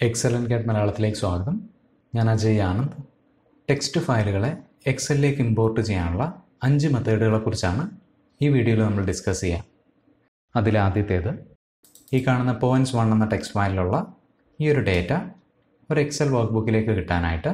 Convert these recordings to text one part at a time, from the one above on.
എക്സലൻ കേട്ട് മലയാളത്തിലേക്ക് സ്വാഗതം ഞാൻ അജയ് ആനന്ദ് ടെക്സ്റ്റ് ഫയലുകളെ എക്സലിലേക്ക് ഇമ്പോർട്ട് ചെയ്യാനുള്ള അഞ്ച് മെത്തേഡുകളെ കുറിച്ചാണ് ഈ വീഡിയോയിൽ നമ്മൾ ഡിസ്കസ് ചെയ്യാം അതിൽ ആദ്യത്തേത് ഈ കാണുന്ന പോയിൻറ്റ്സ് വൺ എന്ന ടെക്സ്റ്റ് ഫയലിലുള്ള ഈ ഒരു ഡേറ്റ ഒരു എക്സൽ വർക്ക് ബുക്കിലേക്ക് കിട്ടാനായിട്ട്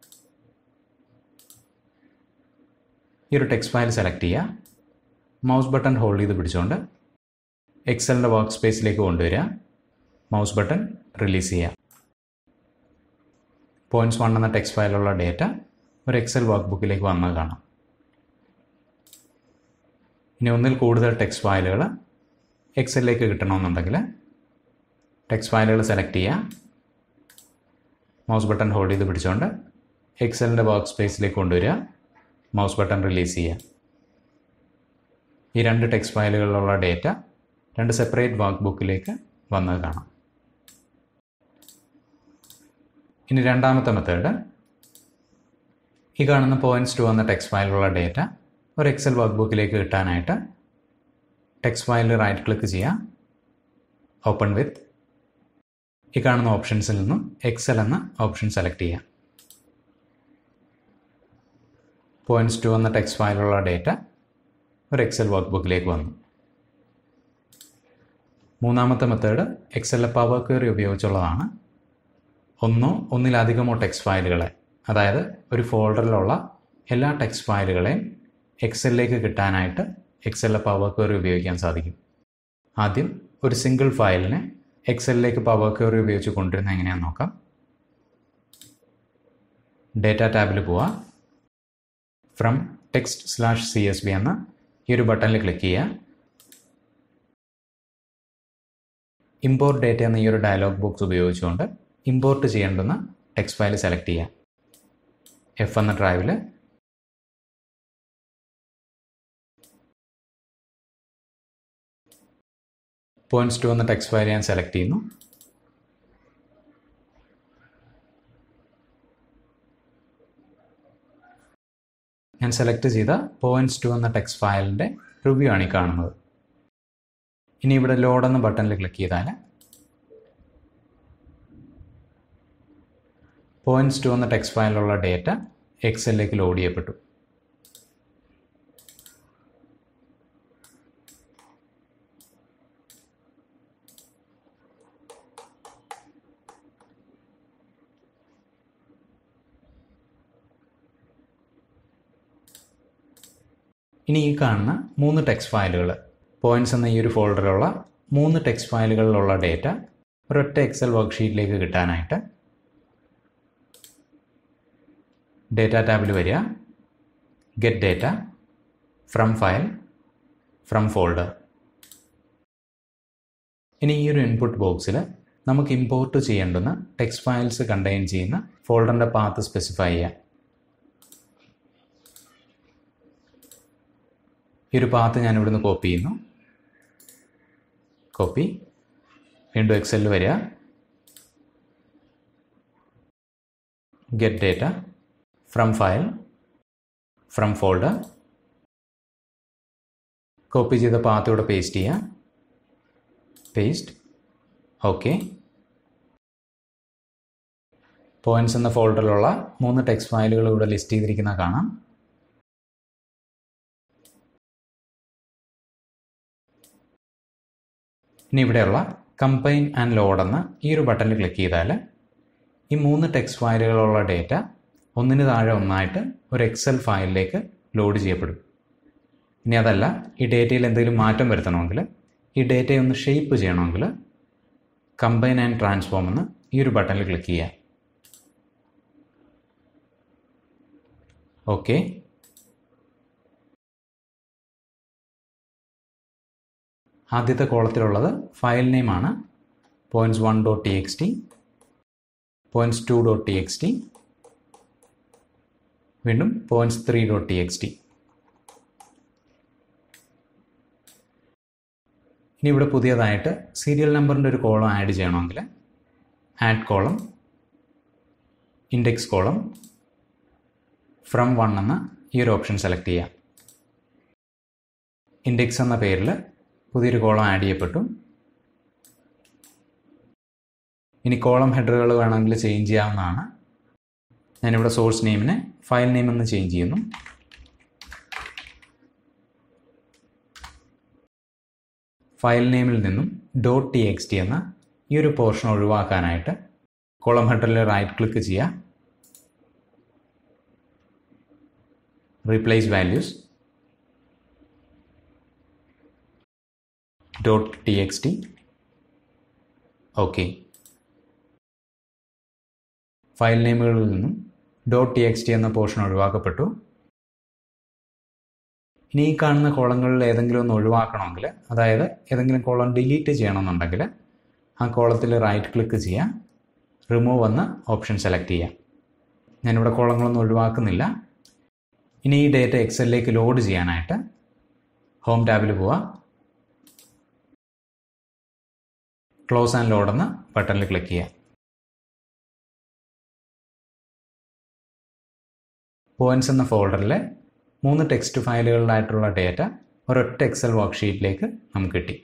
ഈ ഒരു ടെക്സ്റ്റ് ഫയൽ സെലക്ട് ചെയ്യുക മൗസ് ബട്ടൺ ഹോൾഡ് ചെയ്ത് പിടിച്ചുകൊണ്ട് എക്സലിൻ്റെ വർക്ക് സ്പേസിലേക്ക് കൊണ്ടുവരിക മൗസ് ബട്ടൺ റിലീസ് ചെയ്യുക പോയിൻറ്റ്സ് വൺ എന്ന ടെക്സ്റ്റ് ഫയലുള്ള ഡേറ്റ ഒരു എക്സൽ വർക്ക് ബുക്കിലേക്ക് വന്നത് കാണാം ഇനി ഒന്നിൽ കൂടുതൽ ടെക്സ്റ്റ് ഫയലുകൾ എക്സലിലേക്ക് കിട്ടണമെന്നുണ്ടെങ്കിൽ ടെക്സ്റ്റ് ഫയലുകൾ സെലക്ട് ചെയ്യുക മൗസ് ബട്ടൺ ഹോൾഡ് ചെയ്ത് പിടിച്ചുകൊണ്ട് എക്സലിൻ്റെ വർക്ക് സ്പേസിലേക്ക് കൊണ്ടുവരിക മൗസ് ബട്ടൺ റിലീസ് ചെയ്യുക ഈ രണ്ട് ടെക്സ്റ്റ് ഫയലുകളിലുള്ള ഡേറ്റ രണ്ട് സെപ്പറേറ്റ് വർക്ക് ബുക്കിലേക്ക് വന്നത് കാണാം ഇനി രണ്ടാമത്തെ മെത്തേഡ് ഈ കാണുന്ന പോയിൻറ്റ്സ് ടു എന്ന ടെക്സ്റ്റ് ഫയലിലുള്ള ഡേറ്റ ഒരു എക്സൽ വർക്ക് ബുക്കിലേക്ക് കിട്ടാനായിട്ട് ടെക്സ്റ്റ് ഫയലിൽ റൈറ്റ് ക്ലിക്ക് ചെയ്യുക ഓപ്പൺ വിത്ത് ഈ കാണുന്ന ഓപ്ഷൻസിൽ നിന്നും എക്സൽ എന്ന ഓപ്ഷൻ സെലക്ട് ചെയ്യുക പോയിൻറ്റ്സ് ടു എന്ന ടെക്സ്റ്റ് ഫയലിലുള്ള ഡേറ്റ ഒരു എക്സൽ വർക്ക് ബുക്കിലേക്ക് വന്നു മൂന്നാമത്തെ മെത്തേഡ് എക്സലിലെ പവർ ക്വയറി ഉപയോഗിച്ചുള്ളതാണ് ഒന്നോ ഒന്നിലധികമോ ടെക്സ്റ്റ് ഫയലുകളെ അതായത് ഒരു ഫോൾഡറിലുള്ള എല്ലാ ടെക്സ്റ്റ് ഫയലുകളെയും എക്സലിലേക്ക് കിട്ടാനായിട്ട് എക്സലിലെ പവർ ക്വയറി ഉപയോഗിക്കാൻ സാധിക്കും ആദ്യം ഒരു സിംഗിൾ ഫയലിനെ എക്സലിലേക്ക് പവർ ക്വയറി ഉപയോഗിച്ച് കൊണ്ടുവരുന്നത് എങ്ങനെയാണെന്ന് നോക്കാം ഡേറ്റ ടാബിൽ പോവുക from text slash C S V എന്ന ഈ ഒരു ബട്ടണിൽ ക്ലിക്ക് ചെയ്യുക ഇമ്പോർട്ട് ഡേറ്റ എന്ന ഈ ഒരു ഡയലോഗ് ബോക്സ് ഉപയോഗിച്ചുകൊണ്ട് ഇമ്പോർട്ട് ചെയ്യേണ്ടുന്ന ടെക്സ്റ്റ് ഫയൽ സെലക്ട് ചെയ്യുക എഫ് എന്ന ഡ്രൈവിൽ പോയിൻറ്റ്സ് ടു എന്ന ടെക്സ്റ്റ് ഫയൽ ഞാൻ സെലക്ട് ചെയ്യുന്നു ഞാൻ സെലക്ട് ചെയ്ത പോയിൻറ്റ്സ് ടു എന്ന ടെക്സ്റ്റ് ഫയലിൻ്റെ റിവ്യൂ ആണ് ഈ കാണുന്നത് ഇനി ഇവിടെ ലോഡ് എന്ന ബട്ടണിൽ ക്ലിക്ക് ചെയ്താൽ പോയിൻറ്റ്സ് ടു എന്ന ടെക്സ്റ്റ് ഫയലിലുള്ള ഡേറ്റ എക്സലിലേക്ക് ലോഡ് ചെയ്യപ്പെട്ടു ഇനി ഈ കാണുന്ന മൂന്ന് ടെക്സ്റ്റ് ഫയലുകൾ പോയിൻറ്റ്സ് എന്ന ഈ ഒരു ഫോൾഡറിലുള്ള മൂന്ന് ടെക്സ്റ്റ് ഫയലുകളിലുള്ള ഡേറ്റ ഒരൊറ്റ എക്സൽ വർക്ക്ഷീറ്റിലേക്ക് കിട്ടാനായിട്ട് ഡേറ്റ ടാബിൽ വരിക get data from file from folder ഇനി ഈ ഒരു ഇൻപുട്ട് ബോക്സിൽ നമുക്ക് ഇമ്പോർട്ട് ചെയ്യേണ്ടുന്ന ടെക്സ്റ്റ് ഫയൽസ് കണ്ടെയ്ൻ ചെയ്യുന്ന ഫോൾഡറിൻ്റെ പാത്ത് സ്പെസിഫൈ ചെയ്യാം ഈ ഒരു പാത്ത് ഞാൻ ഇവിടുന്ന് കോപ്പി ചെയ്യുന്നു കോപ്പി വീണ്ടും എക്സലിൽ വരിക get data from file from folder copy ചെയ്ത പാത്ത് ഇവിടെ പേസ്റ്റ് ചെയ്യുക പേസ്റ്റ് ഓക്കെ പോയിൻറ്റ്സ് എന്ന ഫോൾഡറിലുള്ള മൂന്ന് ടെക്സ്റ്റ് ഫയലുകൾ ഇവിടെ ലിസ്റ്റ് ചെയ്തിരിക്കുന്ന കാണാം ഇനി ഇവിടെയുള്ള കമ്പൈൻ ആൻഡ് ലോഡ് എന്ന ഈ ഒരു ബട്ടണിൽ ക്ലിക്ക് ചെയ്താൽ ഈ മൂന്ന് ടെക്സ്റ്റ് ഫയലുകളുള്ള ഡേറ്റ ഒന്നിന് താഴെ ഒന്നായിട്ട് ഒരു എക്സൽ ഫയലിലേക്ക് ലോഡ് ചെയ്യപ്പെടും ഇനി അതല്ല ഈ ഡേറ്റയിൽ എന്തെങ്കിലും മാറ്റം വരുത്തണമെങ്കിൽ ഈ ഡേറ്റയെ ഒന്ന് ഷേപ്പ് ചെയ്യണമെങ്കിൽ കമ്പൈൻ ആൻഡ് ട്രാൻസ്ഫോം എന്ന് ഈ ഒരു ബട്ടണിൽ ക്ലിക്ക് ചെയ്യുക ഓക്കെ ആദ്യത്തെ കോളത്തിലുള്ളത് ഫയൽ നെയിമാണ് points one dot T X T points two dot T X T വീണ്ടും points three dot T X T ഇനി ഇവിടെ പുതിയതായിട്ട് സീരിയൽ നമ്പറിൻ്റെ ഒരു കോളം ആഡ് ചെയ്യണമെങ്കിൽ add column index column from one എന്ന ഈ ഒരു ഓപ്ഷൻ സെലക്ട് ചെയ്യാം ഇൻഡെക്സ് എന്ന പേരിൽ പുതിയൊരു കോളം ആഡ് ചെയ്യപ്പെട്ടു ഇനി കോളം ഹെഡറുകൾ വേണമെങ്കിൽ ചേഞ്ച് ചെയ്യാവുന്നതാണ് ഞാനിവിടെ സോഴ്സ് നെയിമിനെ ഫയൽ നെയിം എന്ന് ചേഞ്ച് ചെയ്യുന്നു ഫയൽ നെയിമിൽ നിന്നും ഡോട്ട് ടി എക്സ് ടി എന്ന ഈ ഒരു പോർഷൻ ഒഴിവാക്കാനായിട്ട് കോളം ഹെഡറിൽ റൈറ്റ് ക്ലിക്ക് ചെയ്യുക replace values dot T X T okay file നെയിമുകളിൽ നിന്നും ഡോട്ട് ടി എക്സ് ടി എന്ന പോർഷൻ ഒഴിവാക്കപ്പെട്ടു ഇനി ഈ കാണുന്ന കോളങ്ങളിൽ ഏതെങ്കിലും ഒന്ന് ഒഴിവാക്കണമെങ്കിൽ അതായത് ഏതെങ്കിലും കോളം ഡിലീറ്റ് ചെയ്യണമെന്നുണ്ടെങ്കിൽ ആ കോളത്തിൽ റൈറ്റ് ക്ലിക്ക് ചെയ്യുക റിമൂവ് എന്ന ഓപ്ഷൻ സെലക്ട് ചെയ്യുക ഞാനിവിടെ കോളങ്ങളൊന്നും ഒഴിവാക്കുന്നില്ല ഇനി ഈ ഡേറ്റ എക്സലിലേക്ക് ലോഡ് ചെയ്യാനായിട്ട് ഹോം ടാബിൽ പോവുക ക്ലോസ് ആൻഡ് ലോഡ് എന്ന ബട്ടണിൽ ക്ലിക്ക് ചെയ്യുക പോയിന്റ്സ് എന്ന ഫോൾഡറിലെ മൂന്ന് ടെക്സ്റ്റ് ഫയലുകളിലായിട്ടുള്ള ഡേറ്റ ഒരൊറ്റ എക്സൽ വർക്ക്ഷീറ്റിലേക്ക് നമുക്ക് കിട്ടി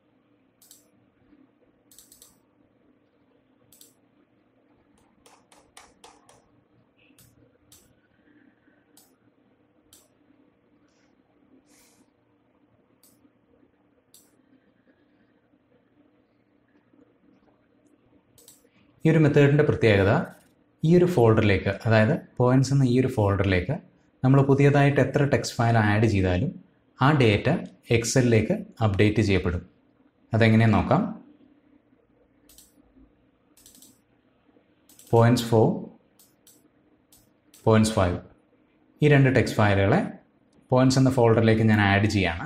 ഈ ഒരു മെത്തേഡിൻ്റെ പ്രത്യേകത ഈ ഒരു ഫോൾഡറിലേക്ക് അതായത് പോയിന്റ്സ് എന്ന ഈ ഒരു ഫോൾഡറിലേക്ക് നമ്മൾ പുതിയതായിട്ട് എത്ര ടെക്സ്റ്റ് ഫയൽ ആഡ് ചെയ്താലും ആ ഡേറ്റ എക്സലിലേക്ക് അപ്ഡേറ്റ് ചെയ്യപ്പെടും അതെങ്ങനെയെന്ന് നോക്കാം പോയിന്റ്സ് ഫോർ പോയിന്റ്സ് ഫൈവ് ഈ രണ്ട് ടെക്സ്റ്റ് ഫയലുകളെ പോയിന്റ്സ് എന്ന ഫോൾഡറിലേക്ക് ഞാൻ ആഡ് ചെയ്യാണ്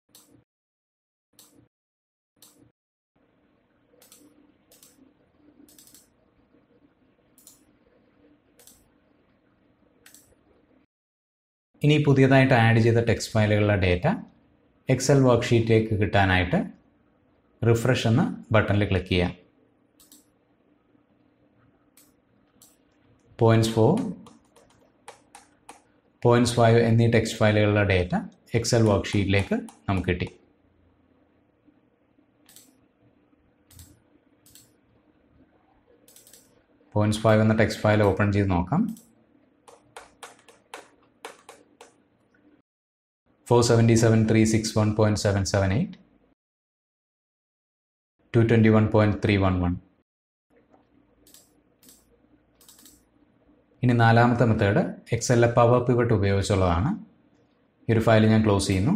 ഇനി പുതിയതായിട്ട് ആഡ് ചെയ്ത ടെക്സ്റ്റ് ഫയലുകളുടെ ഡേറ്റ എക്സൽ വർക്ക്ഷീറ്റിലേക്ക് കിട്ടാനായിട്ട് റിഫ്രഷ് എന്ന ബട്ടണിൽ ക്ലിക്ക് ചെയ്യാം പോയിന്റ്സ് ഫോർ പോയിന്റ്സ് ഫൈവ് എന്നീ ടെക്സ്റ്റ് ഫയലുകളുടെ ഡേറ്റ എക്സൽ വർക്ക്ഷീറ്റിലേക്ക് നമുക്ക് കിട്ടി പോയിന്റ്സ് ഫൈവ് എന്ന ടെക്സ്റ്റ് ഫയൽ ഓപ്പൺ ചെയ്ത് നോക്കാം four seventy seven three six one point seven seven eight two twenty one point three one one ഇനി നാലാമത്തെ മെത്തേഡ് എക്സലിലെ പവർ പിവട്ട് ഉപയോഗിച്ചുള്ളതാണ് ഈ ഒരു ഫയൽ ഞാൻ ക്ലോസ് ചെയ്യുന്നു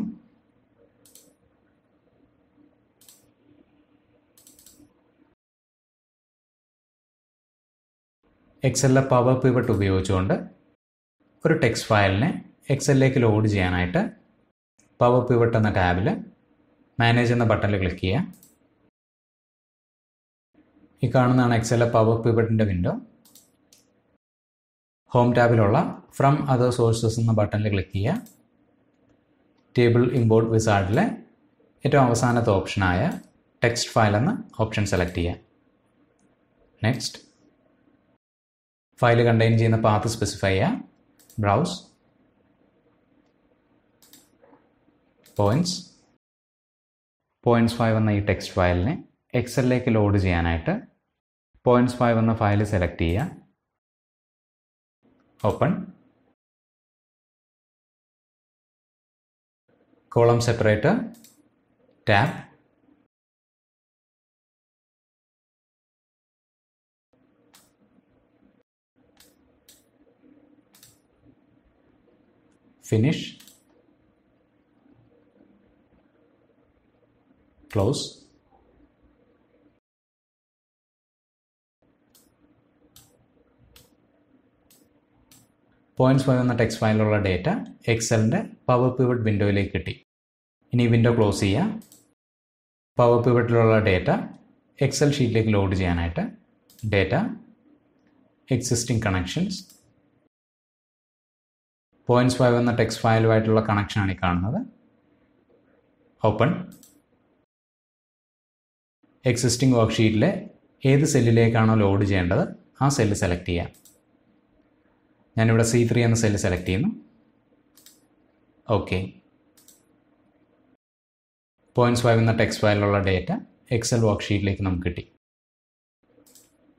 എക്സലിലെ പവർ പിവട്ട് ഉപയോഗിച്ചുകൊണ്ട് ഒരു ടെക്സ്റ്റ് ഫയലിനെ എക്സലിലേക്ക് ലോഡ് ചെയ്യാനായിട്ട് പവർ പിവട്ട് എന്ന ടാബിൽ മാനേജ് എന്ന ബട്ടണിൽ ക്ലിക്ക് ചെയ്യുക ഈ കാണുന്നതാണ് എക്സലിലെ പവർ പിവട്ടിൻ്റെ വിൻഡോ ഹോം ടാബിലുള്ള ഫ്രം അതർ സോഴ്സസ് എന്ന ബട്ടണിൽ ക്ലിക്ക് ചെയ്യുക ടേബിൾ ഇമ്പോർട്ട് വിസാർഡിലെ ഏറ്റവും അവസാനത്തെ ഓപ്ഷനായ ടെക്സ്റ്റ് ഫയൽ എന്ന ഓപ്ഷൻ സെലക്ട് ചെയ്യുക നെക്സ്റ്റ് ഫയൽ കണ്ടെയ്ൻ ചെയ്യുന്ന പാത്ത് സ്പെസിഫൈ ചെയ്യുക ബ്രൗസ് പോയിൻറ്റ്സ് പോയിൻറ്റ്സ് ഫൈവ് എന്ന ഈ ടെക്സ്റ്റ് ഫയലിനെ എക്സലിലേക്ക് ലോഡ് ചെയ്യാനായിട്ട് പോയിൻറ്റ്സ് ഫൈവ് എന്ന ഫയൽ സെലക്ട് ചെയ്യുക open column separator tab finish close points five എന്ന ടെക്സ്റ്റ് ഫയലിലുള്ള ഡേറ്റ എക്സലിൻ്റെ പവർ പിവട്ട് വിൻഡോയിലേക്ക് കിട്ടി ഇനി വിൻഡോ ക്ലോസ് ചെയ്യുക പവർ പിവട്ടിലുള്ള ഡേറ്റ എക്സൽ ഷീറ്റിലേക്ക് ലോഡ് ചെയ്യാനായിട്ട് data existing connections points five എന്ന ടെക്സ്റ്റ് ഫയലുമായിട്ടുള്ള കണക്ഷനാണ് ഈ കാണുന്നത് ഓപ്പൺ എക്സിസ്റ്റിംഗ് വർക്ക്ഷീറ്റിലെ ഏത് സെല്ലിലേക്കാണോ ലോഡ് ചെയ്യേണ്ടത് ആ സെല്ല് സെലക്ട് ചെയ്യാം ഞാനിവിടെ സി ത്രീ എന്ന സെല്ല് സെലക്ട് ചെയ്യുന്നു ഓക്കെ പോയിന്റ്സ് ഫൈവ് എന്ന ടെക്സ്റ്റ് ഫയലിലുള്ള ഡേറ്റ എക്സൽ വർക്ക്ഷീറ്റിലേക്ക് നമുക്ക് കിട്ടി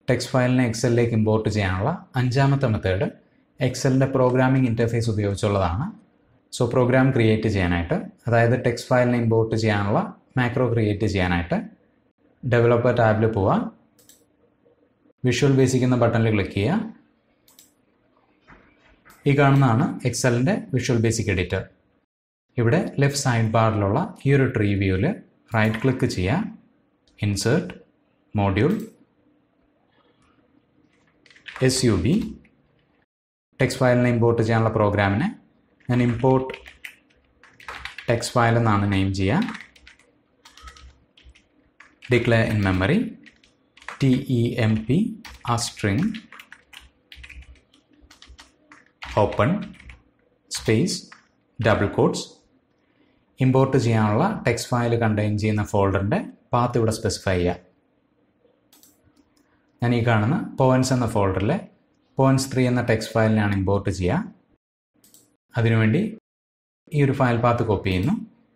ടെക്സ്റ്റ് ഫയലിനെ എക്സലിലേക്ക് ഇമ്പോർട്ട് ചെയ്യാനുള്ള അഞ്ചാമത്തെ മെത്തേഡ് എക്സലിൻ്റെ പ്രോഗ്രാമിംഗ് ഇൻ്റർഫേസ് ഉപയോഗിച്ചുള്ളതാണ് സോ പ്രോഗ്രാം ക്രിയേറ്റ് ചെയ്യാനായിട്ട് അതായത് ടെക്സ്റ്റ് ഫയലിനെ ഇമ്പോർട്ട് ചെയ്യാനുള്ള മാക്രോ ക്രിയേറ്റ് ചെയ്യാനായിട്ട് ഡെവലപ്പർ ടാബിൽ പോവുക വിഷ്വൽ ബേസിക് എന്ന ബട്ടണിൽ ക്ലിക്ക് ചെയ്യുക ഈ കാണുന്നതാണ് എക്സലിൻ്റെ വിഷ്വൽ ബേസിക് എഡിറ്റർ ഇവിടെ ലെഫ്റ്റ് സൈഡ് ബാറിലുള്ള ഈ ഒരു ട്രീ വ്യൂവിൽ റൈറ്റ് ക്ലിക്ക് ചെയ്യുക insert module S U B text ഫയലിനെ ഇമ്പോർട്ട് ചെയ്യാനുള്ള പ്രോഗ്രാമിനെ ഞാൻ ഇമ്പോർട്ട് ടെക്സ്റ്റ് ഫയൽ എന്നാണ് നെയിം ചെയ്യുക declare in memory T E M P ആ string open space double quotes import ചെയ്യാനുള്ള ടെക്സ്റ്റ് ഫയൽ കണ്ടെയ്ൻ ചെയ്യുന്ന ഫോൾഡറിൻ്റെ പാത്ത് ഇവിടെ സ്പെസിഫൈ ചെയ്യാം ഞാൻ ഈ കാണുന്ന പോയിൻറ്റ്സ് എന്ന ഫോൾഡറിലെ പോയിൻറ്റ്സ് ത്രീ എന്ന ടെക്സ്റ്റ് ഫയലിനാണ് ഇമ്പോർട്ട് ചെയ്യുക അതിനുവേണ്ടി ഈ ഒരു ഫയൽ പാത്ത് കോപ്പി ചെയ്യുന്നു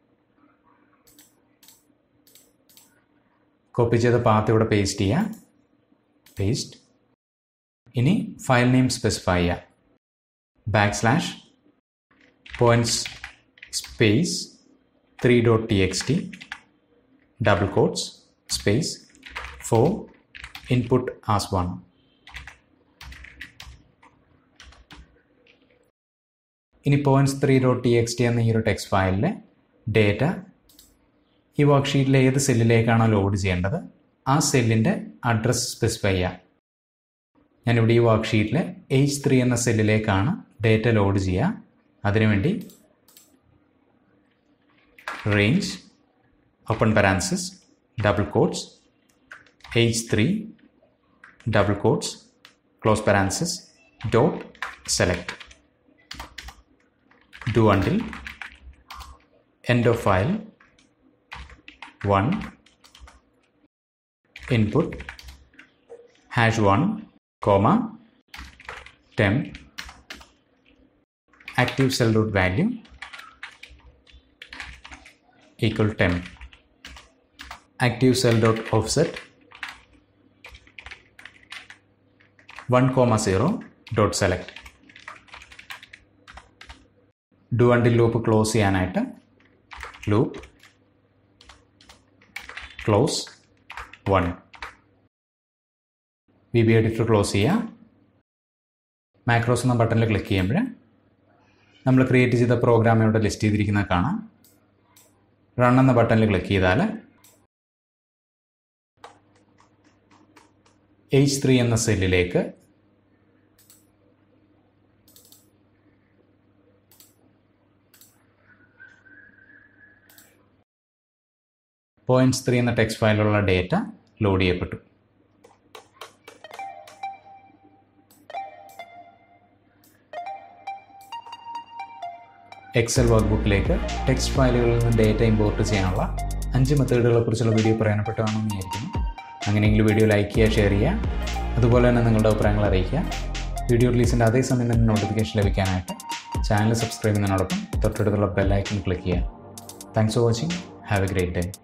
കോപ്പി ചെയ്ത പാത്ത് ഇവിടെ പേസ്റ്റ് ചെയ്യുക പേസ്റ്റ് ഇനി ഫയൽ നെയിം സ്പെസിഫൈ ചെയ്യുക back slash points space three dot T X T double quotes space for input as one ഇനി points three dot T X T എന്ന ഈ ഒരു ടെക്സ്റ്റ് ഫയലിലെ ഡേറ്റ ഈ വർക്ക്ഷീറ്റിലെ ഏത് സെല്ലിലേക്കാണോ ലോഡ് ചെയ്യേണ്ടത് ആ സെല്ലിൻ്റെ അഡ്രസ്സ് സ്പെസിഫൈ ചെയ്യാം ഞാനിവിടെ ഈ വർക്ക്ഷീറ്റിലെ എച്ച് ത്രീ എന്ന സെല്ലിലേക്കാണ് ഡേറ്റ ലോഡ് ചെയ്യുക അതിനുവേണ്ടി range open parenthesis double quotes H three double quotes close parenthesis dot select do until end of file 1 input hash 1 comma temp active cell root value equal temp active cell dot offset 1 comma 0 dot select do until loop close ചെയ്യാനായിട്ട് loop close one V B editor close ചെയ്യുക macros എന്ന ബട്ടണിൽ click ചെയ്യുമ്പോൾ നമ്മൾ create ചെയ്ത programme ഇവിടെ list ചെയ്തിരിക്കുന്നത് കാണാം റൺ എന്ന ബട്ടണിൽ ക്ലിക്ക് ചെയ്താൽ എച്ച് ത്രീ എന്ന സെല്ലിലേക്ക് പോയിൻറ്റ്സ് ത്രീ എന്ന ടെക്സ്റ്റ് ഫയലിലുള്ള ഡേറ്റ ലോഡ് ചെയ്യപ്പെട്ടു എക്സൽ വർക്ക് ബുക്കിലേക്ക് ടെക്സ്റ്റ് ഫയലുകളിൽ നിന്ന് ഡേറ്റ ഇമ്പോർട്ട് ചെയ്യാനുള്ള അഞ്ച് മെത്തേഡുകളെ കുറിച്ചുള്ള വീഡിയോ പ്രയോജനപ്പെട്ടാണെന്ന് വിചാരിക്കുന്നു അങ്ങനെയെങ്കിൽ വീഡിയോ ലൈക്ക് ചെയ്യുക ഷെയർ ചെയ്യുക അതുപോലെ തന്നെ നിങ്ങളുടെ അഭിപ്രായങ്ങൾ അറിയിക്കുക വീഡിയോ റിലീസിൻ്റെ അതേ സമയം തന്നെ നോട്ടിഫിക്കേഷൻ ലഭിക്കാനായിട്ട് ചാനൽ സബ്സ്ക്രൈബ് ചെയ്യുന്നതിനോടൊപ്പം തൊട്ടടുത്തുള്ള ബെല്ലൈക്കൺ ക്ലിക്ക് ചെയ്യുക thanks for watching have a great day